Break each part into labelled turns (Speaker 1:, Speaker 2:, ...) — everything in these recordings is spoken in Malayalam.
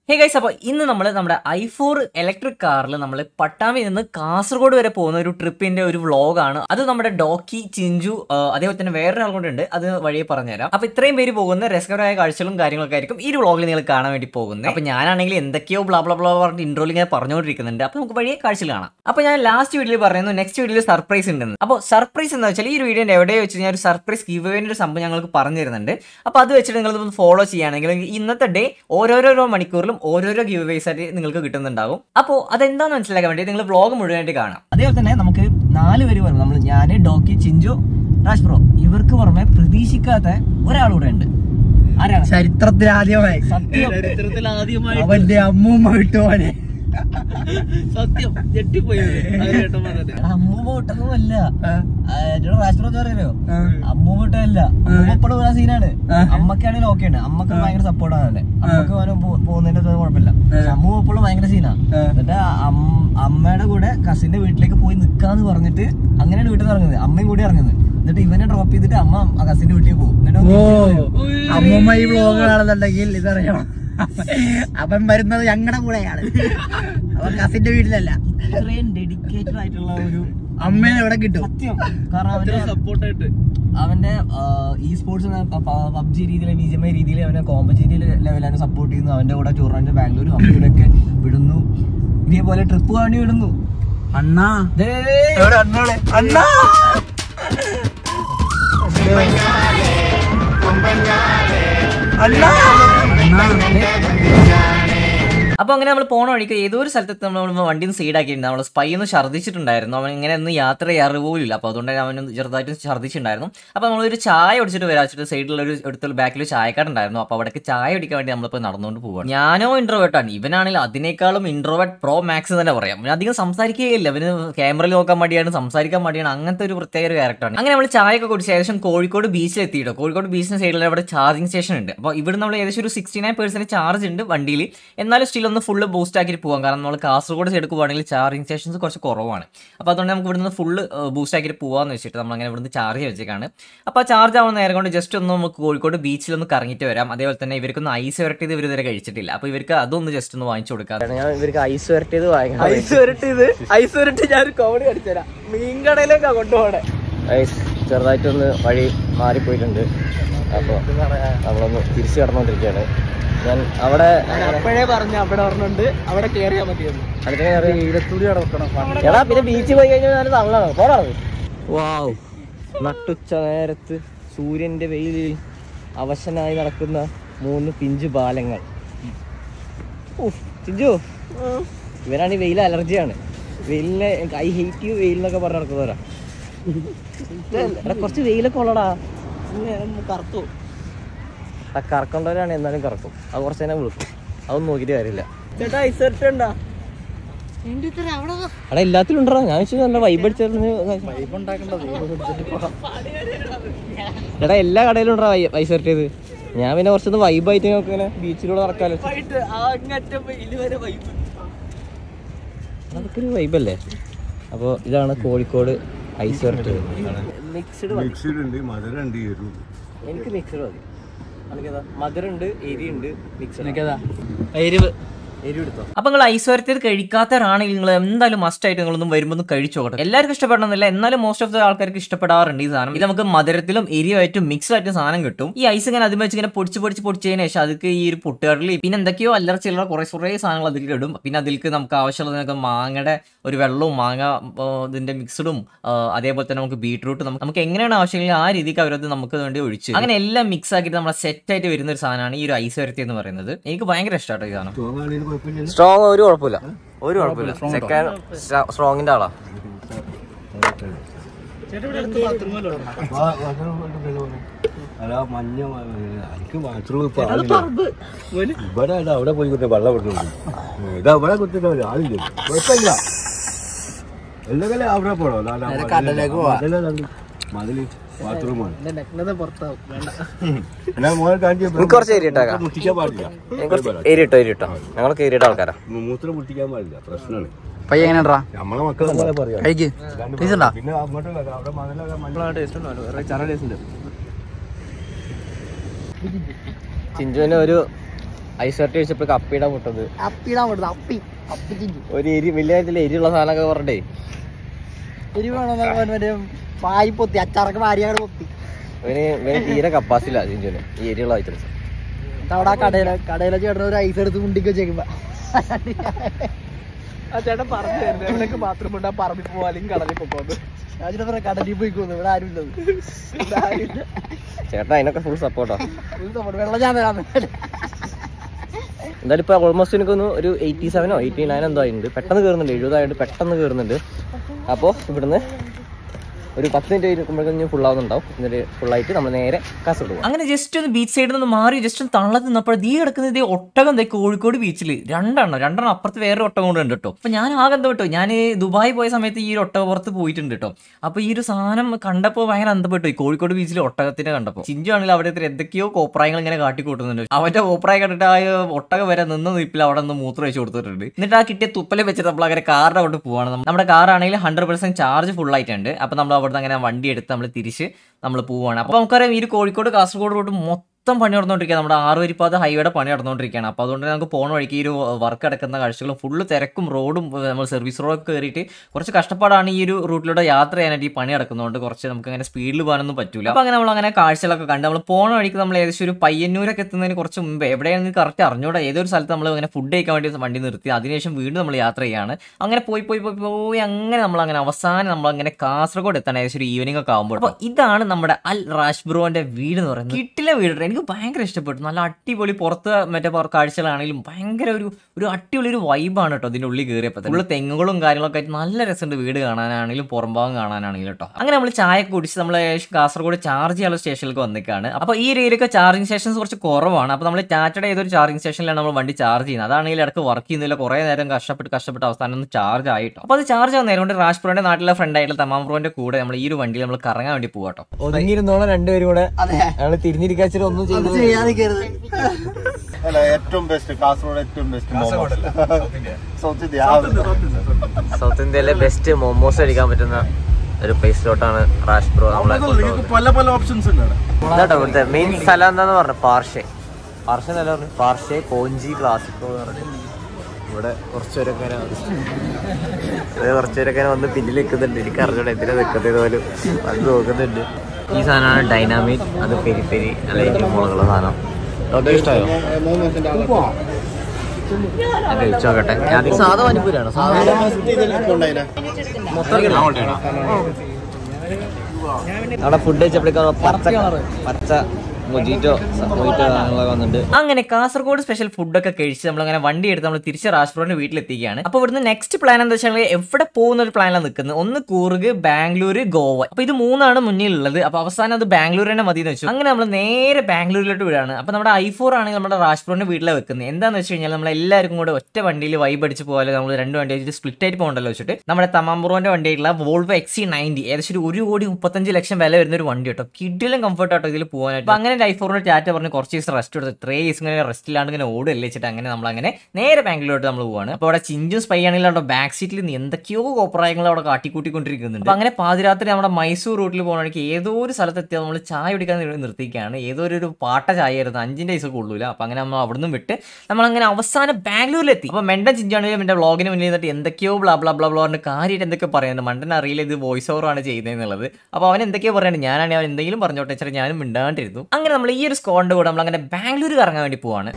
Speaker 1: ഹേ ഗൈസ് അപ്പോൾ ഇന്ന് നമ്മൾ നമ്മുടെ ഐ ഫോർ ഇലക്ട്രിക് കാറിൽ നമ്മൾ പട്ടാമ്പിൽ നിന്ന് കാസർഗോഡ് വരെ പോകുന്ന ഒരു ട്രിപ്പിന്റെ ഒരു വ്ളോഗാണ് അത് നമ്മുടെ ഡോക്കി ചിഞ്ചു ആ, അതേപോലെ തന്നെ വേറൊരാൾ കൊണ്ടുണ്ട് അത് വഴിയെ പറഞ്ഞുതരാം അപ്പോൾ ഇത്രയും പേര് പോകുന്ന രസകരമായ കാഴ്ചകളും കാര്യങ്ങളൊക്കെ ആയിരിക്കും ഈ ഒരു വ്ളോഗിൽ നിങ്ങൾ കാണാൻ വേണ്ടി പോകുന്നത് അപ്പോൾ ഞാനാണെങ്കിൽ എന്തൊക്കെയോ ബ്ലാ ബ്ലാ ബ്ലാ പറഞ്ഞിട്ട് ഇൻട്രോയിൽ ഇങ്ങനെ പറഞ്ഞുകൊണ്ടിരിക്കുന്നുണ്ട് അപ്പോൾ നമുക്ക് വഴിയെ കാഴ്ചകൾ കാണാം അപ്പോൾ ഞാൻ ലാസ്റ്റ് വീഡിയോയിൽ പറയുന്നു നെക്സ്റ്റ് വീഡിയോയിൽ സർപ്രൈസ് ഉണ്ടെന്ന് അപ്പോൾ സർപ്രൈസ് എന്ന് വെച്ചാൽ ഈ ഒരു വീഡിയോൻ്റെ എവിടെ വെച്ച് ഞാൻ ഒരു സർപ്രൈസ് ഗീവ് വേൻ്റെ ഒരു സംഭവം ഞങ്ങൾക്ക് പറഞ്ഞു തരുന്നുണ്ട് അപ്പോൾ അത് വെച്ചിട്ട് നിങ്ങൾ ഇതൊന്ന് ഫോളോ ചെയ്യുകയാണെങ്കിൽ ഇന്നത്തെ ഡേ ഓരോരോരോ മണിക്കൂറിലും ഓരോരോ ഗീവ് വേസ് ആയിട്ട് നിങ്ങൾക്ക് കിട്ടുന്നുണ്ടാകും അപ്പോൾ അതെന്താണെന്ന് മനസ്സിലാക്കാൻ വേണ്ടി നിങ്ങൾ വ്ളോഗ് മുഴുവനായിട്ട് കാണാം അതേപോലെ തന്നെ നമുക്ക് നാല് പേര് പറഞ്ഞു നമ്മൾ ഞാൻ ഡോക്കി ചിഞ്ചു രാജ് ബ്രോ ഇവർക്ക് പുറമെ പ്രതീക്ഷിക്കാത്ത ഒരാളൂടെ ഉണ്ട് ആരാണ്
Speaker 2: ചരിത്രത്തിൽ ആദ്യമായി
Speaker 1: സത്യം
Speaker 3: ചരിത്രത്തിൽ ആദ്യമായി
Speaker 2: അവന്റെ അമ്മൂമ്മ വിട്ടുപോനെ
Speaker 3: സത്യം ഞെട്ടിപ്പോയത് ചേട്ടൻ പറഞ്ഞത്
Speaker 1: എടാ, അമ്മൂമ്മ വിട്ടതൊന്നുമല്ല രാഷ്ട്രം അറിയാലോ അമ്മൂമ്മ വിട്ടതല്ല അമ്മൂമ്മ ഇപ്പോഴും ആ സീനാണ് അമ്മക്കാണെങ്കിൽ ഓക്കെ ഉണ്ട് അമ്മക്ക് ഭയങ്കര സപ്പോർട്ടാണ് അല്ലേ അമ്മക്ക് അവന് പോ- പോകുന്നതിന്റെ ഒന്നും കുഴപ്പമില്ല പക്ഷെ അമ്മൂമ്മ ഇപ്പോഴും ഭയങ്കര സീനാ എന്നിട്ട് ആ അം- അമ്മയുടെ കൂടെ കസിന്റെ വീട്ടിലേക്ക് പോയി നിക്കാന്ന് പറഞ്ഞിട്ട് അങ്ങനെയാണ് വീട്ടിൽ നിന്ന് ഇറങ്ങുന്നത് അമ്മയും കൂടി ഇറങ്ങുന്നത് എന്നിട്ട് ഇവനെ ഡ്രോപ്പ് ചെയ്തിട്ട് അമ്മ ആ കസിന്റെ വീട്ടിൽ പോകും എന്നിട്ട് അവൻ
Speaker 2: ഓ
Speaker 1: തിരിച്ച് വരും.
Speaker 2: അമ്മൂമ്മ ഈ വ്ളോഗ് കാണുന്നുണ്ടെങ്കിൽ ഇതറിയണം അവൻ വരുന്നത് ഞങ്ങളുടെ കൂടെയാണ് അവൻ കസിന്റെ വീട്ടിലല്ല
Speaker 1: ഇത്രയും ഡെഡിക്കേറ്റഡ് ആയിട്ടുള്ള ഒരു
Speaker 2: അമ്മേനെ എവിടെ കിട്ടും
Speaker 1: സത്യം കാരണം അവന്റെ
Speaker 3: സപ്പോർട്ടായിട്ട്
Speaker 1: അവന്റെ ഈ സ്പോർട്സ് പബ്ജി രീതിയിൽ ബി ജി എം ഐ രീതിയിൽ അവനെ കോമ്പറ്റേറ്റീവ് ലെവൽ അവനെ സപ്പോർട്ട് ചെയ്യുന്നു അവന്റെ കൂടെ ടൂർണമെന്റ് ബാംഗ്ലൂർ ഹംപിയുടെ ഒക്കെ വിടുന്നു ഇതേപോലെ ട്രിപ്പ് വേണ്ടി വിടുന്നു
Speaker 2: അണ്ണാ
Speaker 1: ദേ,
Speaker 2: എവിടെ അണ്ണോളെ അണ്ണാ അണ്ണാ
Speaker 1: അപ്പൊ അങ്ങനെ നമ്മൾ പോണ വഴിക്ക് ഏതോ ഒരു സ്ഥലത്ത് നമ്മൾ വണ്ടി ഒന്ന് സൈഡാക്കിയിട്ടുണ്ട് നമ്മൾ സ്പൈ ഒന്ന് ഛർദ്ദിച്ചിട്ടുണ്ടായിരുന്നു അവൻ ഇങ്ങനെ ഒന്ന് യാത്ര ചെയ്യാറ് പോലില്ല അപ്പോൾ അതുകൊണ്ട് തന്നെ അവൻ ചെറുതായിട്ട് ഛർദ്ദിച്ചിട്ടുണ്ടായിരുന്നു അപ്പോൾ നമ്മളൊരു ചായ ഒടിച്ചിട്ട് വരാച്ചിട്ട് സൈഡിലുള്ള ഒരു അടുത്തുള്ള ബാക്കിൽ ചായക്കാരുണ്ടായിരുന്നു അപ്പോൾ അവിടേക്ക് ചായ ഒടിക്കാൻ വേണ്ടി നമ്മളിപ്പോൾ നടന്നുകൊണ്ട് പോവാണ് ഞാനോ ഇൻട്രോവേർട്ടാണ് ഇവനാണെങ്കിൽ അതിനേക്കാളും ഇൻട്രോവേർട്ട് പ്രോ മാക്സ് തന്നെ പറയാം അവൻ അധികം സംസാരിക്കുകയില്ല അവന് ക്യാമറയിൽ നോക്കാൻ മടിയാണ് സംസാരിക്കാൻ മടിയാണ് അങ്ങനത്തെ ഒരു പ്രത്യേക ഒരു ക്യാരക്ടറാണ് അങ്ങനെ നമ്മൾ ചായയൊക്കെ കുടിച്ച് ഏകദേശം കോഴിക്കോട് ബീച്ചിൽ എത്തിയിട്ടോ കോഴിക്കോട് ബീച്ചിന് സൈഡിൽ അവിടെ ചാർജിങ് സ്റ്റേഷൻ ഉണ്ട് അപ്പോൾ ഇവിടെ നമ്മൾ ഏകദേശം ഒരു സിക്സ്റ്റി നയൻ പെർസെന്റ് ചാർജ് ഉണ്ട് വണ്ടിയിൽ എന്നാലും സ്റ്റിൽ ഒന്ന് ഫുള്ള് ബൂസ്റ്റ് ആക്കിയിട്ട് പോകാം കാരണം നമ്മൾ കാസർഗോഡ് സൈഡ് പോവുകയാണെങ്കിൽ ചാർജിങ് സ്റ്റേഷൻസ് കുറച്ച് കുറവാണ് അപ്പോൾ അതുകൊണ്ട് നമുക്ക് ഇവിടുന്ന് ഫുള്ള് ബൂസ്റ്റ് ആക്കിയിട്ട് പോകാമെന്ന് വെച്ചിട്ട് നമ്മൾ അങ്ങനെ ഇവിടുന്ന് ചാർജ് വെച്ചേക്കാണ് അപ്പോൾ ചാർജ് ആവുന്ന നേരം കൊണ്ട് ജസ്റ്റ് ഒന്ന് നമുക്ക് കോഴിക്കോട് ബീച്ചിലൊന്ന് കറങ്ങിയിട്ട് വരാം അതേപോലെ തന്നെ ഇവർക്കൊന്ന് ഐസ് വരട്ടിയത് ഇവർ ഇതുവരെ കഴിച്ചിട്ടില്ല അപ്പോൾ ഇവർക്ക് അതൊന്ന് ജസ്റ്റ് ഒന്ന് വാങ്ങിച്ചു കൊടുക്കാം ഞാൻ ഇവർക്ക് ഐസ് വരട്ടിയത് വാങ്ങിക്കാം
Speaker 3: ഐസ് വരട്ട് ഇത് ഐസ് വരട്ട് ഞാൻ ഒരു കോമഡി അടിച്ചുതരാം മീൻകടയിലേക്കാ കൊണ്ടുപോകണേ
Speaker 1: ഐസ് ചെറുതായിട്ടൊന്ന് വഴി മാറിപ്പോയിട്ടുണ്ട് അപ്പോൾ നമ്മളൊന്ന് തിരിച്ചു കടന്നുകൊണ്ടിരിക്കുകയാണ് ഞാൻ അവിടെ
Speaker 3: അപ്പോഴേ പറഞ്ഞു അവിടെ പറഞ്ഞുണ്ട് അവിടെ കേറിയാ മതിയെന്ന്
Speaker 2: ഈരത്തൂടി കിടക്കണം
Speaker 1: എടാ പിന്നെ ബീച്ചിൽ പോയി കഴിഞ്ഞാൽ നല്ല തള്ളാണ് പോടാ വാവ് നട്ടുച്ച നേരത്ത് സൂര്യന്റെ വെയിലിൽ അവശനായി നടക്കുന്ന മൂന്ന് പിഞ്ചു ബാലങ്ങൾ ഉഫ്, ചിഞ്ചു ഇവനാണ് ഈ വെയിൽ അലർജിയാണ് വെയിലിനെ ഐ ഹേറ്റ് യു വെയിൽ എന്നൊക്കെ പറഞ്ഞു നടക്കുന്നവരാ എടാ കുറച്ച് വെയിലൊക്കെ ഉള്ളടാ
Speaker 3: കറുത്തു
Speaker 1: ആ കറക്കേണ്ടവരാണ് എന്നാലും കറക്കും അത് കുറച്ച് നേരം വിളിക്കും അതൊന്നും നോക്കിയിട്ട് കാര്യമില്ല
Speaker 3: ചേട്ടാ ഐസ് വരട്ട് ഉണ്ടോ
Speaker 1: എടാ എല്ലാത്തിലും ഉണ്ടോ ഞാൻ വെച്ചു നല്ല വൈബ് അടിച്ചിരുന്നു എടാ എല്ലാ കടയിലും ഉണ്ടോ പൈസ വരട്ടിയത് ഞാൻ പിന്നെ കുറച്ചൊന്ന് വൈബായിട്ട് നമുക്ക് ഇങ്ങനെ ബീച്ചിലൂടെ നടക്കാലോ
Speaker 3: വൈകിട്ട് ആ അങ്ങറ്റം വെയില് വരെ വൈബ്
Speaker 1: അതൊക്കെ ഒരു വൈബല്ലേ അപ്പോൾ ഇതാണ് കോഴിക്കോട് ഐസ് വരട്ടിയത്
Speaker 3: മിക്സ്ഡ്
Speaker 4: മിക്സിഡ് ഉണ്ട് മധുരം ഉണ്ട് എരിവ്
Speaker 1: എനിക്ക് മിക്സഡ് മതി എനിക്കതാ മധുരം ഉണ്ട് എരി ഉണ്ട് മിക്സഡ്
Speaker 3: എരിവ്
Speaker 1: അപ്പൊ നിങ്ങൾ ഐസ് വരത്തിയത് കഴിക്കാത്തവരാണെങ്കിൽ നിങ്ങൾ എന്തായാലും മസ്റ്റ് ആയിട്ട് നിങ്ങളൊന്നും വരുമ്പോൾ ഒന്ന് കഴിച്ചു നോക്കട്ടെ എല്ലാവർക്കും ഇഷ്ടപ്പെടണമെന്നില്ല എന്നാലും മോസ്റ്റ് ഓഫ് ദ ആൾക്കാർക്ക് ഇഷ്ടപ്പെടാറുണ്ട് ഈ സാധനം ഇത് നമുക്ക് മധുരത്തിലും എരിയുമായിട്ടും മിക്സ് ആയിട്ട് സാധനം കിട്ടും ഈ ഐസ് ഇങ്ങനെ അതിൽ വെച്ച് ഇങ്ങനെ പൊടിച്ച് പൊടിച്ച് പൊടിച്ചതിന് ശേഷം അതിക്ക് ഈ ഒരു പൊട്ടുകടലിൽ പിന്നെ എന്തൊക്കെയോ അല്ലറ ചില്ലറ കുറെ കുറേ സാധനങ്ങൾ അതിൽ ഇടും പിന്നെ അതിലേക്ക് നമുക്ക് ആവശ്യമുള്ളതിനൊക്കെ മാങ്ങയുടെ ഒരു വെള്ളവും മാങ്ങ ആ, ഇതിന്റെ മിക്സഡും അതേപോലെ തന്നെ നമുക്ക് ബീട്രൂട്ട് നമുക്ക് നമുക്ക് എങ്ങനെയാണ് ആവശ്യമെങ്കിൽ ആ രീതിക്ക് അവരത് നമുക്ക് വേണ്ടി ഒഴിച്ചു അങ്ങനെ എല്ലാം മിക്സ് ആക്കിയിട്ട് നമ്മളെ സെറ്റ് ആയിട്ട് വരുന്ന ഒരു സാധനമാണ് ഈ ഒരു ഐസ് വരത്തി എന്ന് പറയുന്നത് എനിക്ക് ഭയങ്കര ഇഷ്ടമാട്ടോ ഈ സാധനം
Speaker 4: തോന്നാണെങ്കിൽ കുഴപ്പമില്ല
Speaker 1: സ്ട്രോങ് ഒരു കുഴപ്പമില്ല ഒരു കുഴപ്പമില്ല സെക്കൻഡ് സ്ട്രോങ്ങിന്റെ ആളാ
Speaker 4: അല്ല മഞ്ഞ എനിക്ക് ബാത്റൂം ഇപ്പൊ ആളില്ല ഇവിടെ അല്ല അവിടെ പോയി കുത്തി വെള്ളം വിടുന്നുണ്ട് ഇതാ ഇവിടെ കുത്തിട്ട് മതി ആളില്ല കുഴപ്പമില്ല എന്തെങ്കിലും അവിടെ പോണോ
Speaker 2: കടലിലേക്ക് പോവാം.
Speaker 4: മതില് ബാത്റൂമാണ്
Speaker 3: നഗ്നത പുറത്താവും വേണ്ട
Speaker 4: ഞാൻ മോനെ കാണിച്ചു
Speaker 1: എനിക്ക് കുറച്ച് ഏരി ഇട്ടേക്കാം
Speaker 4: മുട്ടിക്കാൻ പാടില്ല
Speaker 1: ഏരി ഇട്ടോ ഏരി ഇട്ടോ ഞങ്ങളൊക്കെ ഏരിയിട്ട ആൾക്കാരാ
Speaker 4: മൂത്രം മുട്ടിക്കാൻ പാടില്ല പ്രശ്നമാണ്
Speaker 2: പയ്യ എങ്ങനെയാ
Speaker 4: നമ്മളെ മക്കൾ പോലെ പറയാം
Speaker 2: കഴിക്ക് ടേസ്റ്റ് ഉണ്ടാ
Speaker 4: പിന്നെ അങ്ങോട്ട് വരാം. അവിടെ മതിലൊക്കെ മഞ്ഞ
Speaker 3: ടേസ്റ്റ് ഉണ്ടോ ചറ ടേസ്റ്റ് ഉണ്ട്
Speaker 1: ചിഞ്ചുവിന് ഒരു
Speaker 3: ഐസ് കട്ടി വെച്ചപ്പോ കപ്പിയുടെ മുട്ടത്
Speaker 2: അപ്പിടാൻ പറ്റുന്നത് അപ്പി അപ്പി ചിഞ്ചു
Speaker 3: ഒരു എരി വലിയ കാര്യത്തില് എരിയുള്ള സാധനമൊക്കെ പറഞ്ഞേ
Speaker 2: എരി വേണമെന്ന് മറ്റേ പായി പൊത്തി അച്ചാറൊക്കെ വാരിയാണ് പൊത്തി
Speaker 3: ഇവന് ഇവന് തീരെ കപ്പാസിറ്റി ഇല്ല ജിഞ്ചുന് ഈ എരിയുള്ള ഐറ്റംസ്
Speaker 2: എന്നിട്ട് അവിടെ ആ കടയിലെ കടയിലെ ചേട്ടൻ ഒരു ഐസ് എടുത്ത് കുണ്ടിക്ക് വെച്ചേക്കുമ്പോ
Speaker 3: ആ ചേട്ടൻ പറഞ്ഞു തരുന്നത് എവിടെയൊക്കെ ബാത്റൂം ഉണ്ടാ പറമ്പിൽ പോവാ അല്ലെങ്കിൽ കടലിൽ പോക്കോന്ന്
Speaker 2: ഞാൻ ചേട്ടാ പറയാം കടലിൽ പോയിക്കോന്നു ഇവിടെ ആരും ഇല്ലത് ഇവിടെ ആരുമില്ല
Speaker 3: ചേട്ടാ അതിനൊക്കെ ഫുൾ സപ്പോർട്ടാ
Speaker 2: ഒരു സപ്പോർട്ട് വെള്ളം ഞാൻ തരാന്ന്
Speaker 3: എന്തായാലും ഇപ്പൊ ഓൾമോസ്റ്റ് എനിക്കൊന്ന് ഒരു എയ്റ്റി സെവനോ എയ്റ്റി നയൻ എന്തോ ആയിട്ടുണ്ട് പെട്ടെന്ന് കയറുന്നുണ്ട് എഴുപതായിട്ട് പെട്ടെന്ന് കയറുന്നുണ്ട് അപ്പോൾ ഇവിടുന്ന് ഒരു പത്ത് മിനിറ്റ് കഴിയുമ്പോഴേക്കും ഫുൾ ആവുന്നുണ്ടാവും എന്നിട്ട് ഫുള്ളായിട്ട് നമ്മൾ നേരെ കാസർഗോഡ് പോകും
Speaker 1: അങ്ങനെ ജസ്റ്റ് ഒന്ന് ബീച്ച് സൈഡിൽ നിന്ന് മാറി ജസ്റ്റ് ഒന്ന് തള്ളത്ത് നിന്നപ്പോൾ ദീ കിടക്കുന്നത് ഇതേ ഒട്ടകം ദേ കോഴിക്കോട് ബീച്ചിൽ രണ്ടെണ്ണം രണ്ടെണ്ണം അപ്പുറത്ത് വേറെ ഒട്ടകം കൂടെ ഉണ്ട് കേട്ടോ അപ്പൊ ഞാൻ ആകെ എന്താ കേട്ടോ ഞാൻ ദുബായി പോയ സമയത്ത് ഈ ഒരു ഒട്ടകപ്പുറത്ത് പോയിട്ടുണ്ട് കേട്ടോ അപ്പൊ ഈ ഒരു സാധനം കണ്ടപ്പോൾ ഭയങ്കര അന്തപ്പെട്ടു ഈ കോഴിക്കോട് ബീച്ചിൽ ഒട്ടകത്തിനെ കണ്ടപ്പോൾ ചിഞ്ചു ആണെങ്കിൽ അവിടെ ഇത്തിരി എന്തൊക്കെയോ കോപ്രായങ്ങൾ ഇങ്ങനെ കാട്ടിക്കൂട്ടുന്നുണ്ട് അവന്റെ കോപ്രായം കണ്ടിട്ട് ആ ഒട്ടകം വരെ നിന്ന് നിപ്പിൽ അവിടെ നിന്ന് മൂത്രം വെച്ച് കൊടുത്തിട്ടുണ്ട് എന്നിട്ട് ആ കിട്ടിയ തുപ്പലെ വെച്ചിട്ട് നമ്മൾ അങ്ങനെ കാറിന്റെ കൊണ്ട് പോവാണ് നമ്മുടെ കാർ ആണെങ്കിൽ ഹൺഡ്രഡ് പെർസെന്റ് ചാർജ് ഫുൾ ആയിട്ടുണ്ട് അപ്പൊ നമ്മൾ അവിടുന്ന് അങ്ങനെ വണ്ടി എടുത്ത് നമ്മൾ തിരിച്ച് നമ്മൾ പോവാണ് അപ്പോൾ നമുക്കറിയാം ഈ ഒരു കോഴിക്കോട് കാസർഗോഡ് റോഡ് മൊത്തം പണി നടന്നുകൊണ്ടിരിക്കുക നമ്മുടെ ആറുവരിപ്പാത ഹൈവേയുടെ പണി നടന്നുകൊണ്ടിരിക്കുകയാണ് അപ്പോൾ അതുകൊണ്ട് നമുക്ക് പോണ വഴിക്ക് ഈ ഒരു വർക്ക് അടക്കുന്ന കാഴ്ചകളും ഫുള്ള് തിരക്കും റോഡും നമ്മൾ സർവീസ് റോഡൊക്കെ കയറിയിട്ട് കുറച്ച് കഷ്ടപ്പാടാണ് ഈ ഒരു റൂട്ടിലൂടെ യാത്ര ചെയ്യാനായിട്ട് ഈ പണി നടക്കുന്നതുകൊണ്ട് കുറച്ച് നമുക്ക് അങ്ങനെ സ്പീഡിൽ പോകാനൊന്നും പറ്റൂല അപ്പോൾ അങ്ങനെ നമ്മൾ അങ്ങനെ കാഴ്ചകളൊക്കെ കണ്ട് നമ്മൾ പോണ വഴിക്ക് നമ്മൾ ഏകദേശം ഒരു പയ്യന്നൂരൊക്കെ എത്തുന്നതിന് കുറച്ച് മുമ്പ് എവിടെയാണെന്ന് കറക്റ്റ് അറിഞ്ഞൂടാ ഏതൊരു സ്ഥലത്ത് നമ്മൾ അങ്ങനെ ഫുഡ് കഴിക്കാൻ വേണ്ടി വണ്ടി നിർത്തി അതിനുശേഷം വീണ്ടും നമ്മൾ യാത്ര ചെയ്യാണ് അങ്ങനെ പോയി പോയി പോയി പോയി അങ്ങനെ നമ്മൾ അങ്ങനെ അവസാനം നമ്മൾ അങ്ങനെ കാസർഗോഡ് എത്താൻ ഏകദേശം ഒരു ഈവനിങ് ഒക്കെ ആകുമ്പോൾ അപ്പോൾ ഇതാണ് നമ്മുടെ അൽ റാഷ് ബ്രോന്റെ വീട് എന്ന് പറയുന്നത് കിട്ടിലെ വീട് എനിക്ക് ഭയങ്കര ഇഷ്ടപ്പെട്ടു നല്ല അടിപൊളി പുറത്ത് മറ്റേ പുറ- കാഴ്ചകളാണെങ്കിലും ഭയങ്കര ഒരു ഒരു അടിപൊളി ഒരു വൈബാണ് കേട്ടോ ഇതിന്റെ ഉള്ളിൽ കയറിയപ്പോൾ ഫുള്ള് തെങ്ങുകളും കാര്യങ്ങളൊക്കെ ആയിട്ട് നല്ല രസമുണ്ട് വീട് കാണാനാണെങ്കിലും പുറംഭാഗം കാണാനാണെങ്കിലും കേട്ടോ അങ്ങനെ നമ്മൾ ചായ ഒക്കെ കുടിച്ച് നമ്മൾ ഏകദേശം കാസർഗോഡ് ചാർജ് ചെയ്യാനുള്ള സ്റ്റേഷനിലേക്ക് വന്നിക്കാണ് അപ്പോൾ ഈ ഏരിയയിലൊക്കെ ചാർജിങ് സ്റ്റേഷൻസ് കുറച്ച് കുറവാണ് അപ്പോൾ നമ്മൾ ടാറ്റയുടെ ഏതൊരു ചാർജിങ് സ്റ്റേഷനിലാണ് നമ്മൾ വണ്ടി ചാർജ് ചെയ്യുന്നത് അതാണെങ്കിൽ ഇടയ്ക്ക് വർക്ക് ചെയ്യുന്നില്ല കുറേ നേരം കഷ്ടപ്പെട്ട് കഷ്ടപ്പെട്ട് അവസാനം ഒന്ന് ചാർജ് ആയിട്ടോ അപ്പോൾ അത് ചാർജ് ആവുന്ന നേരം കൊണ്ട് റാഷ്പുറിന്റെ നാട്ടിലെ ഫ്രണ്ട് ആയിട്ടുള്ള തമാംപ്രോന്റെ കൂടെ നമ്മൾ ഈ ഒരു വണ്ടിയിൽ നമ്മൾ കറങ്ങാൻ വേണ്ടി പോകാട്ടോ
Speaker 3: ഒതുങ്ങിയിരുന്നോളം രണ്ടുപേരും കൂടെ
Speaker 2: അതെ
Speaker 3: ഞങ്ങൾ തിരിഞ്ഞിരിക്കാച്ചിട്ട് ഒന്നും
Speaker 2: അത്
Speaker 3: ചെയ്തു
Speaker 2: ചെയ്യാതിരിക്കരുത്
Speaker 5: അല്ല ഏറ്റവും ബെസ്റ്റ് കാസർഗോഡ് ഏറ്റവും ബെസ്റ്റ് സൗത്ത് ഇന്ത്യ
Speaker 3: സൗത്ത് ഇന്ത്യയിലെ ബെസ്റ്റ് മോമോസ് കഴിക്കാൻ പറ്റുന്ന ഒരു പ്ലേസിലോട്ടാണ് റാഷ് ബ്രോ നമ്മളെ കൊണ്ടുപോകുന്നത്.
Speaker 5: പല പല ഓപ്ഷൻസ് ഉണ്ട്
Speaker 3: ഇതാട്ടോ ഇവിടുത്തെ മെയിൻ സ്ഥലം എന്താന്ന് പറഞ്ഞു പാർഷെ പാർഷെ എന്നല്ല പറഞ്ഞു പാർഷെ കോഞ്ചി ക്ലാസിക്കോ എന്ന് പറഞ്ഞിട്ട് ഇവിടെ കുറച്ചുപേരൊക്കെ ഇങ്ങനെ ഇവിടെ കുറച്ചുപേരൊക്കെ ഇങ്ങനെ വന്ന് പിന്നിൽ നിൽക്കുന്നുണ്ട് എനിക്ക് അറിഞ്ഞൂടെ എന്തിനാ നിൽക്കുന്നത് പോലും അത് നോക്കുന്നുണ്ട് ഈ സാധനമാണ് ഡൈനാമിക് അത് പെരി പെരി നല്ല ഏറ്റവും മുളകുള്ള സാധനം ഡോക്ടർ ഇഷ്ടമായോ ഞാൻ കഴിച്ചു നോക്കട്ടെ ഞാൻ സാധാ പനിപ്പൂരാണ് സാധാ അവിടെ ഫുഡ് കഴിച്ചപ്പോഴേക്കും പച്ച പച്ച മൊജീറ്റോ മൊജീറ്റോ സാധനങ്ങളൊക്കെ വന്നിട്ടുണ്ട്
Speaker 1: അങ്ങനെ കാസർഗോഡ് സ്പെഷ്യൽ ഫുഡൊക്കെ കഴിച്ച് നമ്മളങ്ങനെ വണ്ടി എടുത്ത് നമ്മൾ തിരിച്ച് റാഷ്പുറിന്റെ വീട്ടിലെത്തിക്കുകയാണ് അപ്പോൾ ഇവിടുന്ന് നെക്സ്റ്റ് പ്ലാൻ എന്താ വെച്ചാൽ എവിടെ പോകുന്ന ഒരു പ്ലാനിലാണ് നിൽക്കുന്നത് ഒന്ന് കൂർഗ് ബാംഗ്ലൂർ ഗോവ അപ്പോൾ ഇത് മൂന്നാണ് മുന്നിലുള്ളത് അപ്പോൾ അവസാനം അത് ബാംഗ്ലൂർ തന്നെ മതി എന്ന് വെച്ചു അങ്ങനെ നമ്മൾ നേരെ ബാംഗ്ലൂരിലോട്ട് വിടുകയാണ് അപ്പോൾ നമ്മുടെ ഐഫോർ ആണെങ്കിൽ നമ്മുടെ റാഷ്പുറിന്റെ വീട്ടിലാണ് വെക്കുന്നത് എന്താണെന്ന് വെച്ച് കഴിഞ്ഞാൽ നമ്മൾ എല്ലാവർക്കും കൂടെ ഒറ്റ വണ്ടിയിൽ വൈബ് അടിച്ച് പോകാതെ നമ്മൾ രണ്ട് വണ്ടി വെച്ചിട്ട് സ്പ്ലിറ്റ് ആയിട്ട് പോകണ്ടല്ലോ വെച്ചിട്ട് നമ്മുടെ തമാമ്പുറോന്റെ വണ്ടിയായിട്ടുള്ള വോൾവോ എക്സി നയൻറ്റി ഏകദേശം ഒരു ഒരു കോടി മുപ്പത്തഞ്ച് ലക്ഷം വില വരുന്ന ഒരു വണ്ടി കേട്ടോ കിഡിലും കംഫർട്ട് ആട്ടോ ഇതിൽ പോകാനായിട്ട് അപ്പോൾ അങ്ങനെ ലൈഫോറിന് ടാറ്റ പറഞ്ഞ് കുറച്ച് ദിവസം റെസ്റ്റ് എടുത്ത് ഇത്രേ ദിവസം ഇങ്ങനെ റെസ്റ്റ് ഇല്ലാണ്ട് ഇങ്ങനെ ഓടുകയല്ലേ വെച്ചിട്ട് അങ്ങനെ നമ്മൾ അങ്ങനെ നേരെ ബാംഗ്ലൂരോട്ട് നമ്മൾ പോവാണ് അപ്പോൾ അവിടെ ചിഞ്ചും സ്പൈ ആണെങ്കിൽ അവിടെ ബാക്ക് സീറ്റിൽ നിന്ന് എന്തൊക്കെയോ കോപ്രായങ്ങൾ അവിടെ കാട്ടിക്കൂട്ടിക്കൊണ്ടിരിക്കുന്നുണ്ട് അപ്പോൾ അങ്ങനെ പാതിരാത്രി നമ്മുടെ മൈസൂർ റൂട്ടിൽ പോകുകയാണെങ്കിൽ ഏതോ ഒരു സ്ഥലത്തെത്തിയാൽ നമ്മൾ ചായ കുടിക്കാൻ നിർ- നിർത്തിക്കുകയാണ് ഏതോ ഒരു ഒരു പാട്ട ചായ ആയിരുന്നു അഞ്ചിൻ്റെ പൈസ കൊള്ളൂല അപ്പോൾ അങ്ങനെ നമ്മൾ അവിടെ നിന്നും വിട്ട് നമ്മളങ്ങനെ അവസാനം ബാംഗ്ലൂരിലെത്തി അപ്പോൾ മെണ്ടൻ ചിഞ്ചാണെങ്കിലും എൻ്റെ വ്ളോഗിന് മുന്നിൽ നിന്നിട്ട് എന്തൊക്കെയോ ബ്ലാ ബ്ലാ ബ്ലാ ബ്ലാ പറഞ്ഞ് കാര്യമായിട്ട് എന്തൊക്കെ പറയുന്നുണ്ട് മണ്ടൻ അറിയില്ല ഇത് വോയിസ് ഓവർ ആണ് ചെയ്യുന്നതെന്നുള്ളത് അപ്പോൾ അവൻ എന്തൊക്കെയോ പറയുന്നത് ഞാനാണെങ്കിൽ അവൻ എന്തെങ്കിലും പറഞ്ഞോട്ടെ വെച്ചാൽ ഞാനും മിണ്ടാണ്ടിരുന്നു അങ്ങനെ നമ്മൾ ഈ ഒരു സ്കോഡിൻ്റെ കൂടെ നമ്മൾ അങ്ങനെ ബാംഗ്ലൂർ കറങ്ങാൻ വേണ്ടി പോവാണ്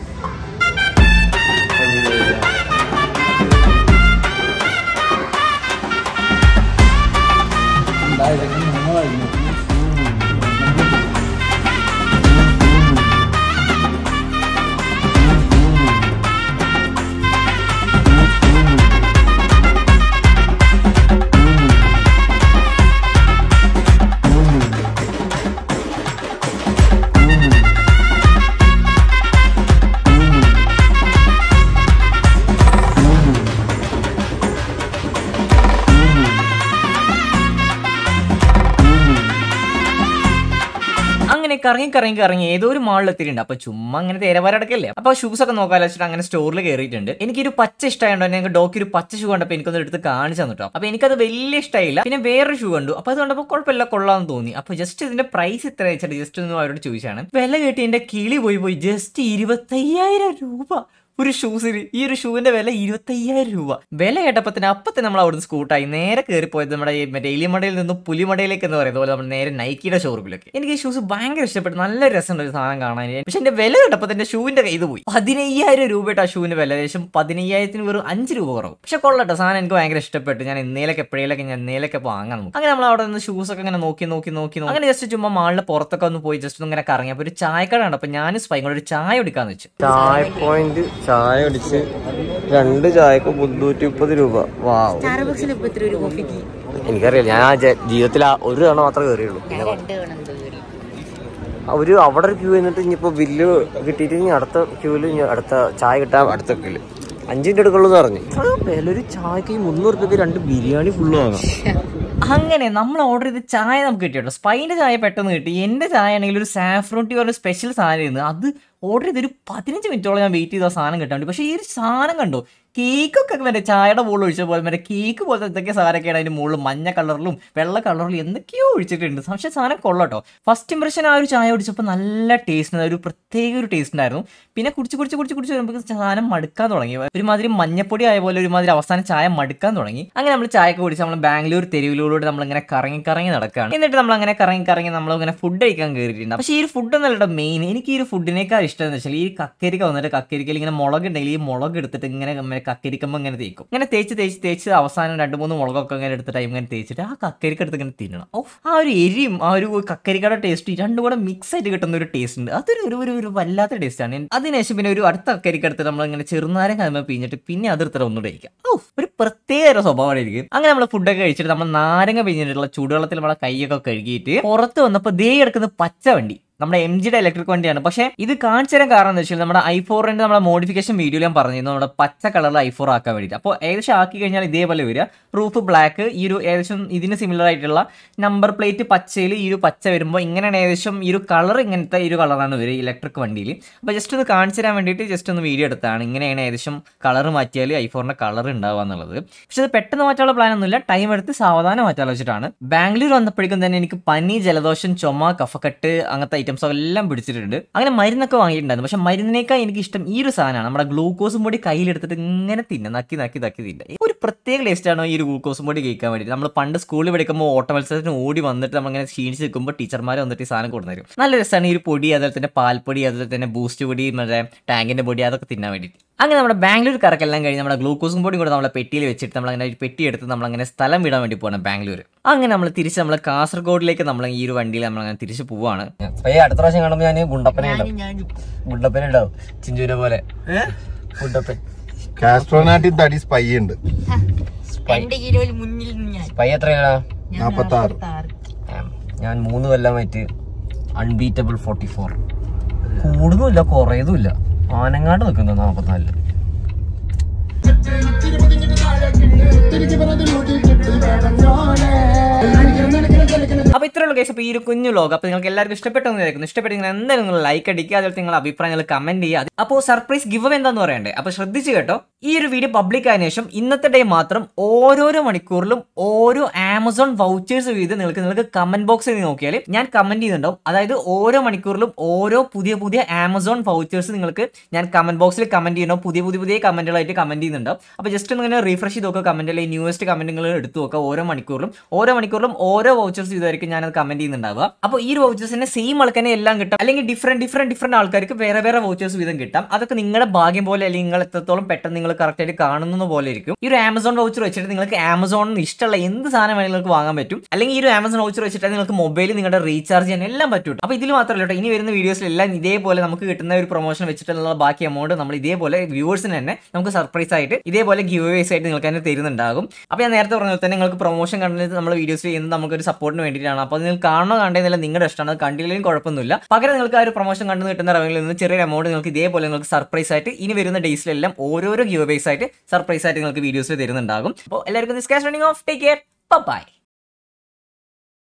Speaker 1: കറങ്ങി കറങ്ങി കറങ്ങി ഏതോ ഒരു മാളിൽ എത്തിയിട്ടുണ്ട് അപ്പൊ ചുമ്മാ അങ്ങനെ തേരവാരടക്കല്ലേ അപ്പൊ ഷൂസ് ഒക്കെ നോക്കാൻ വെച്ചിട്ട് അങ്ങനെ സ്റ്റോറിൽ കയറിയിട്ടുണ്ട് എനിക്കൊരു പച്ച ഇഷ്ടമായതുകൊണ്ട് തന്നെ ഞങ്ങൾക്ക് ഡോക്കി ഒരു പച്ച ഷൂ കണ്ടപ്പോൾ എനിക്കൊന്ന് എടുത്ത് കാണിച്ചു തന്നിട്ടോ അപ്പൊ എനിക്കത് വലിയ ഇഷ്ടമായില്ല പിന്നെ വേറൊരു ഷൂ കണ്ടു അപ്പൊ അത് കണ്ടപ്പോൾ കുഴപ്പമില്ല കൊള്ളാന്ന് തോന്നി അപ്പൊ ജസ്റ്റ് ഇതിന്റെ പ്രൈസ് എത്ര വെച്ചിട്ട് ജസ്റ്റ് ഒന്ന് അവരോട് ചോദിച്ചാണ് വില കേട്ടി എന്റെ കിളി പോയി പോയി ജസ്റ്റ് ഇരുപത്തയ്യായിരം രൂപ ഒരു ഷൂസിന് ഈ ഒരു ഷൂവിന്റെ വില ഇരുപത്തയ്യായിരം രൂപ വില കേട്ടപ്പോൾ തന്നെ അപ്പം തന്നെ നമ്മൾ അവിടുന്ന് സ്കൂട്ടായി നേരെ കയറിപ്പോയത് നമ്മുടെ ഈ മറ്റേ എലിമടയിൽ നിന്നും പുലിമടയിലേക്ക് എന്ന് പറയുന്നത് പോലെ നമ്മൾ നേരെ നൈക്കിയുടെ ഷോറൂമിലേക്ക് എനിക്ക് ഈ ഷൂസ് ഭയങ്കര ഇഷ്ടപ്പെട്ടു നല്ല രസമുണ്ട് ഒരു സാധനം കാണാൻ പക്ഷെ എന്റെ വില കേട്ടപ്പോൾ തന്നെ ഷൂവിന്റെ കയ്യിൽ പോയി പതിനയ്യായിരം രൂപയുടെ ആ ഷൂവിന്റെ വില ഏകദേശം പതിനയ്യായിരത്തിന് വെറും അഞ്ച് രൂപ കുറവ് പക്ഷെ കൊള്ളട്ടെ സാധനം എനിക്ക് ഭയങ്കര ഇഷ്ടപ്പെട്ടു ഞാൻ എന്നേലൊക്കെ എപ്പോഴേലൊക്കെ ഞാൻ എന്നേലൊക്കെ വാങ്ങാൻ നോക്കും അങ്ങനെ നമ്മൾ അവിടെ നിന്ന് ഷൂസ് ഒക്കെ ഇങ്ങനെ നോക്കി നോക്കി നോക്കി നോക്കി അങ്ങനെ ജസ്റ്റ് ചുമ്മാ മാളിലെ പുറത്തൊക്കെ ഒന്ന് പോയി ജസ്റ്റ് ഇങ്ങനെ കറങ്ങി അപ്പോൾ ഒരു ചായക്കട ഉണ്ട് അപ്പോൾ ഞാൻ സ്പൈ കൂടെ ഒരു ചായ കുടിക്കാന്ന് വെച്ചു
Speaker 3: ചായ പോയിന്റ് ചായ അടിച്ച് രണ്ട് ചായക്ക് മുന്നൂറ്റി മുപ്പത് രൂപ വാവ്
Speaker 2: സ്റ്റാർബക്സിൽ ഇപ്പൊ എത്ര ഒരു കോഫിക്ക്
Speaker 3: എനിക്കറിയില്ല ഞാൻ ആ ജ- ജീവിതത്തിൽ ആ ഒരു തവണ മാത്രമേ കയറിയുള്ളൂ പിന്നെ
Speaker 2: രണ്ട് വേണം കയറി
Speaker 3: ഒരു അവിടെ ഒരു ക്യൂ എന്നിട്ട് ഇനിയിപ്പോ ബില്ല് കിട്ടിയിട്ട് ഇനി അടുത്ത ക്യൂവിൽ ഇനി അടുത്ത ചായ കിട്ടാൻ അടുത്ത ക്യൂല് അഞ്ചിന്റെ എടുക്കുള്ളൂ എന്ന് പറഞ്ഞു വില ഒരു ചായക്ക് ഈ മുന്നൂറ് രൂപയ്ക്ക് രണ്ട് ബിരിയാണി ഫുള്ള് വാങ്ങാം
Speaker 1: അങ്ങനെ നമ്മൾ ഓർഡർ ചെയ്ത ചായ നമുക്ക് കിട്ടിയോ സ്പൈൻ്റെ ചായ പെട്ടെന്ന് കിട്ടി എൻ്റെ ചായ ആണെങ്കിൽ ഒരു സാഫ്രോൺ ടീ പറഞ്ഞ സ്പെഷ്യൽ സാധനം ഇരുന്നു അത് ഓർഡർ ചെയ്ത് ഒരു പതിനഞ്ച് മിനിറ്റോളം ഞാൻ വെയിറ്റ് ചെയ്ത ആ സാധനം കിട്ടാൻ വേണ്ടി പക്ഷേ ഈ ഒരു സാധനം കണ്ടോ കേക്കൊക്കെ മറ്റേ ചായയുടെ മുകളിൽ ഒഴിച്ച പോലെ മറ്റേ കേക്ക് പോലത്തെ എന്തൊക്കെ സാധനമൊക്കെയാണ് അതിൻ്റെ മുകളിൽ മഞ്ഞ കളറിലും വെള്ള കളറിലും എന്തൊക്കെയോ ഒഴിച്ചിട്ടുണ്ട് പക്ഷേ സാധനം കൊള്ളട്ടോ ഫസ്റ്റ് ഇംപ്രഷൻ ആ ഒരു ചായ കുടിച്ചപ്പോൾ നല്ല ടേസ്റ്റ് ഒരു പ്രത്യേക ഒരു ടേസ്റ്റ് ഉണ്ടായിരുന്നു പിന്നെ കുടിച്ച് കുടിച്ച് കുടിച്ച് കുടിച്ച് വരുമ്പോൾ സാധനം മടുക്കാൻ തുടങ്ങി ഒരുമാതിരി മഞ്ഞപ്പൊടി ആയ പോലെ ഒരുമാതിരി അവസാനം ചായ മടുക്കാൻ തുടങ്ങി അങ്ങനെ നമ്മൾ ചായയൊക്കെ കുടിച്ച് നമ്മൾ ബാംഗ്ലൂർ തെരുവിലൂടെ നമ്മൾ ഇങ്ങനെ കറങ്ങി കറങ്ങി നടക്കുകയാണ് എന്നിട്ട് നമ്മൾ അങ്ങനെ കറങ്ങി കറങ്ങി നമ്മൾ ഇങ്ങനെ ഫുഡ് കഴിക്കാൻ കയറിയിട്ടുണ്ട് പക്ഷേ ഈ ഒരു ഫുഡ് എന്നല്ല മെയിൻ എനിക്ക് ഈ ഒരു ഫുഡിനേക്കാൾ ഇഷ്ടം എന്ന് വെച്ചാൽ ഈ കക്കരിക്ക വന്നിട്ട് കക്കരിക്കയിൽ ഇങ്ങനെ മുളക് ഉണ്ടെങ്കിൽ ഈ മുളക് എടുത്തിട്ട് ഇങ്ങനെ ഇങ്ങനെ കക്കരിക്കുമ്പോൾ ഇങ്ങനെ തേക്കും ഇങ്ങനെ തേച്ച് തേച്ച് തേച്ച് അവസാനം രണ്ട് മൂന്ന് മുളകൊക്കെ ഇങ്ങനെ എടുത്തിട്ട് ഇങ്ങനെ തേച്ചിട്ട് ആ കക്കരിക്ക എടുത്ത് ഇങ്ങനെ തിന്നണം ഓ ആ ഒരു എരിയും ആ ഒരു കക്കരിക്കയുടെ ടേസ്റ്റ് രണ്ടും കൂടെ മിക്സ് ആയിട്ട് കിട്ടുന്ന ഒരു ടേസ്റ്റ് ഉണ്ട് അതൊരു ഒരു ഒരു ഒരു വല്ലാത്ത ടേസ്റ്റാണ് അതിനുശേഷം പിന്നെ ഒരു അടുത്ത കക്കരിക്ക എടുത്ത് നമ്മൾ ഇങ്ങനെ ചെറുനാരം കഴിയുമ്പോൾ പിഴിഞ്ഞിട്ട് പിന്നെ അതെടുത്തിട്ട് ഒന്നുകൂടെ കഴിക്കാം ഓ ഒരു പ്രത്യേക ഒരു സ്വഭാവമാണ് എനിക്ക് അങ്ങനെ നമ്മൾ ഫുഡൊക്കെ കഴിച്ചിട്ട് നമ്മൾ നാരങ്ങ പിഴിഞ്ഞിട്ടുള്ള ചൂടുവെള്ളത്തിൽ നമ്മളെ കൈയൊക്കെ കഴുകിയിട്ട് പുറത്ത് വന്നപ്പോൾ ദേ കിടക്കുന്ന പച്ച വണ്ടി നമ്മുടെ എം ജിയുടെ ഇലക്ട്രിക് വണ്ടിയാണ് പക്ഷേ ഇത് കാണിച്ചു തരാൻ കാരണം എന്ന് വെച്ചാൽ നമ്മുടെ ഐ ഫോറിന്റെ നമ്മുടെ മോഡിഫിക്കേഷൻ വീഡിയോയിൽ ഞാൻ പറഞ്ഞിരുന്നു നമ്മുടെ പച്ച കളറിൽ ഐ ഫോർ ആക്കാൻ വേണ്ടിയിട്ട് അപ്പോൾ ഏകദേശം ആക്കി കഴിഞ്ഞാൽ ഇതേപോലെ വരിക റൂഫ് ബ്ലാക്ക് ഈ ഒരു ഏകദേശം ഇതിന് സിമിലർ ആയിട്ടുള്ള നമ്പർ പ്ലേറ്റ് പച്ചയിൽ ഈ ഒരു പച്ച വരുമ്പോൾ ഇങ്ങനെയാണ് ഏകദേശം ഈ ഒരു കളർ ഇങ്ങനത്തെ ഈ ഒരു കളറാണ് വരിക ഇലക്ട്രിക് വണ്ടിയിൽ അപ്പോൾ ജസ്റ്റ് ഒന്ന് കാണിച്ചു തരാൻ വേണ്ടിയിട്ട് ജസ്റ്റ് ഒന്ന് വീഡിയോ എടുത്താണ് ഇങ്ങനെയാണ് ഏകദേശം കളർ മാറ്റിയാൽ ഐ ഫോറിന്റെ കളർ ഉണ്ടാവുക എന്നുള്ളത് പക്ഷെ അത് പെട്ടെന്ന് മാറ്റാനുള്ള പ്ലാൻ ഒന്നുമില്ല ടൈം എടുത്ത് സാവധാനം മാറ്റാൻ വെച്ചിട്ടാണ് ബാംഗ്ലൂർ വന്നപ്പോഴേക്കും തന്നെ എനിക്ക് പനി ജലദോഷം ചുമ കഫക്കെട്ട് അങ്ങനത്തെ ഐറ്റംസ് എല്ലാം പിടിച്ചിട്ടുണ്ട് അങ്ങനെ മരുന്നൊക്കെ വാങ്ങിയിട്ടുണ്ടായിരുന്നു പക്ഷെ മരുന്നിനേക്കാൾ എനിക്ക് ഇഷ്ടം ഈ ഒരു സാധനമാണ് നമ്മുടെ ഗ്ലൂക്കോസും പൊടി കയ്യിലെടുത്തിട്ട് ഇങ്ങനെ തിന്നെ നക്കി നക്കി നക്കി തിന്നെ ഒരു പ്രത്യേക ടേസ്റ്റാണ് ഈ ഒരു ഗ്ലൂക്കോസും പൊടി കഴിക്കാൻ വേണ്ടി നമ്മൾ പണ്ട് സ്കൂളിൽ പഠിക്കുമ്പോൾ ഓട്ട മത്സരത്തിന് ഓടി വന്നിട്ട് നമ്മളിങ്ങനെ ക്ഷീണിച്ച് നിൽക്കുമ്പോൾ ടീച്ചർമാർ വന്നിട്ട് ഈ സാധനം കൊണ്ടുതരും നല്ല രസമാണ് ഈ ഒരു പൊടി അതുപോലെ തന്നെ പാൽപ്പൊടി അതുപോലെ തന്നെ ബൂസ്റ്റ് പൊടി മറ്റേ ടാങ്കിന്റെ പൊടി അതൊക്കെ തിന്നാൻ വേണ്ടിയിട്ട് അങ്ങനെ നമ്മുടെ ബാംഗ്ലൂർ കറക്കെല്ലാം കഴിഞ്ഞ് നമ്മുടെ ഗ്ലൂക്കോസും പൊടി കൂടെ നമ്മളെ പെട്ടിയിൽ വെച്ചിട്ട് നമ്മളങ്ങനെ ഒരു പെട്ടി എടുത്ത് നമ്മളങ്ങനെ സ്ഥലം വിടാൻ വേണ്ടി പോകണം ബാംഗ്ലൂർ അങ്ങനെ നമ്മൾ തിരിച്ച് നമ്മൾ കാസർഗോഡിലേക്ക് നമ്മൾ ഈ ഒരു വണ്ടിയിൽ നമ്മളങ്ങനെ തിരിച്ച് പോവാണ് അടുത്ത പ്രാവശ്യം കാണുമ്പോൾ ഞാൻ ഗുണ്ടപ്പനെ ഉണ്ടാവും ഗുണ്ടപ്പനെ ഉണ്ടാവും ചിഞ്ചൂരെ പോലെ ഗുണ്ടപ്പൻ
Speaker 5: കാസ്ട്രോനാട്ടി തടി സ്പൈ ഉണ്ട്
Speaker 2: രണ്ട് കിലോയിൽ മുന്നിൽ ഞാൻ
Speaker 1: പയ്യ എത്രയാ
Speaker 5: നാപ്പത്തി ആറ്
Speaker 1: ഞാൻ മൂന്ന് കൊല്ലമായിട്ട് അൺബീറ്റബിൾ ഫോർട്ടി ഫോർ കൂടുന്നുമില്ല കുറയുന്നുമില്ല ആനങ്ങാണ്ട് നിൽക്കുന്നു നാൽപ്പത്തിനാലില് അപ്പൊ ഇത്രയുള്ള കേസ് അപ്പൊ ഈ ഒരു കുഞ്ഞു ലോകം അപ്പൊ നിങ്ങൾക്ക് എല്ലാവർക്കും ഇഷ്ടപ്പെട്ടെന്ന് കേൾക്കുന്നു ഇഷ്ടപ്പെട്ടെങ്കിൽ എന്തായാലും നിങ്ങൾ ലൈക്ക് അടിക്കുക അതുപോലെ നിങ്ങളുടെ അഭിപ്രായങ്ങൾ കമന്റ് ചെയ്യുക അപ്പോൾ സർപ്രൈസ് ഗിവ് എന്താന്ന് പറയണ്ടേ അപ്പൊ ശ്രദ്ധിച്ചു കേട്ടോ ഈ ഒരു വീഡിയോ പബ്ലിക് ആയതിനു ശേഷം ഇന്നത്തെ ഡേ മാത്രം ഓരോരോ മണിക്കൂറിലും ഓരോ ആമസോൺ വൗച്ചേഴ്സ് വീത് നിങ്ങൾക്ക് നിങ്ങൾക്ക് കമന്റ് ബോക്സിൽ നോക്കിയാൽ ഞാൻ കമന്റ് ചെയ്യുന്നുണ്ടാവും അതായത് ഓരോ മണിക്കൂറിലും ഓരോ പുതിയ പുതിയ ആമസോൺ വൗച്ചേഴ്സ് നിങ്ങൾക്ക് ഞാൻ കമന്റ് ബോക്സിൽ കമന്റ് ചെയ്യണം പുതിയ പുതിയ പുതിയ കമന്റുകളായിട്ട് കമന്റ് ചെയ്യുന്നുണ്ടാവും അപ്പോൾ ജസ്റ്റ് ഒന്ന് ഇങ്ങനെ റീഫ്രഷ് ചെയ്ത് നോക്കുക കമന്റ് അല്ലെങ്കിൽ ന്യൂവസ്റ്റ് കമന്റുകൾ എടുത്ത് നോക്കുക ഓരോ മണിക്കൂറിലും ഓരോ മണിക്കൂറിലും ഓരോ വൗച്ചേഴ്സ് ഇതായിരിക്കും ഞാനത് കമന്റ് ചെയ്യുന്നുണ്ടാവുക അപ്പോൾ ഈ ഒരു വൗച്ചേഴ്സിനെ സെയിം ആൾക്കാരെ എല്ലാം കിട്ടാം അല്ലെങ്കിൽ ഡിഫറെന്റ് ഡിഫറെന്റ് ഡിഫറെന്റ് ആൾക്കാർക്ക് വേറെ വേറെ വൗച്ചേഴ്സ് വീതം കിട്ടാം അതൊക്കെ നിങ്ങളുടെ ഭാഗ്യം പോലെ അല്ലെങ്കിൽ നിങ്ങൾ എത്രത്തോളം പെട്ടെന്ന് നിങ്ങൾ കറക്റ്റ് ആയിട്ട് കാണുന്ന പോലെ ഇരിക്കും ഈ ഒരു ആമസോൺ വൗച്ചർ വെച്ചിട്ട് നിങ്ങൾക്ക് ആമസോണിന് ഇഷ്ടമുള്ള എന്ത് സാധനം വേണമെങ്കിലും നിങ്ങൾക്ക് വാങ്ങാൻ പറ്റും അല്ലെങ്കിൽ ഈ ഒരു ആമസോൺ വൗച്ചർ വെച്ചിട്ട് നിങ്ങൾക്ക് മൊബൈലിൽ നിങ്ങളുടെ റീചാർജ് ചെയ്യാൻ എല്ലാം പറ്റും അപ്പോൾ ഇതിൽ മാത്രമല്ല കേട്ടോ ഇനി വരുന്ന വീഡിയോസിലെല്ലാം ഇതേപോലെ നമുക്ക് കിട്ടുന്ന ഒരു പ്രൊമോഷൻ വെച്ചിട്ടുള്ള ബാക്കി എമൗണ്ട് നമ്മൾ ഇതേപോലെ വ്യൂവേഴ്സിന് തന്നെ നമുക്ക് സർപ്രൈസ് ആയിട്ട് ഇതേപോലെ ഗിവ് വേസ് ആയിട്ട് നിങ്ങൾക്ക് തന്നെ തരുന്നുണ്ടാകും അപ്പോൾ ഞാൻ നേരത്തെ പറഞ്ഞ പോലെ തന്നെ നിങ്ങൾക്ക് പ്രൊമോഷൻ കണ്ടത് നമ്മൾ വീഡിയോസ് ചെയ്യുന്നത് നമുക്കൊരു സപ്പോർട്ടിന് വേണ്ടിയിട്ടാണ് അപ്പോൾ നിങ്ങൾ കാണണോ കണ്ടതെന്നല്ല നിങ്ങളുടെ ഇഷ്ടമാണ് അത് കണ്ടില്ലെങ്കിലും കുഴപ്പമൊന്നുമില്ല പകരം നിങ്ങൾക്ക് ആ ഒരു പ്രൊമോഷൻ കണ്ടു കിട്ടുന്ന റവന്യൂയിൽ നിന്ന് ചെറിയൊരു എമൗണ്ട് നിങ്ങൾക്ക് ഇതേപോലെ നിങ്ങൾക്ക് സർപ്രൈസ് ആയിട്ട് ഇനി വരുന്ന ഡേയ്സിലെല്ലാം ഓരോരോ ഗിവ് വേസ് ആയിട്ട് സർപ്രൈസ് ആയിട്ട് നിങ്ങൾക്ക് വീഡിയോസ് തരുന്നുണ്ടാകും അപ്പോൾ എല്ലാവർക്കും this cause running off take care by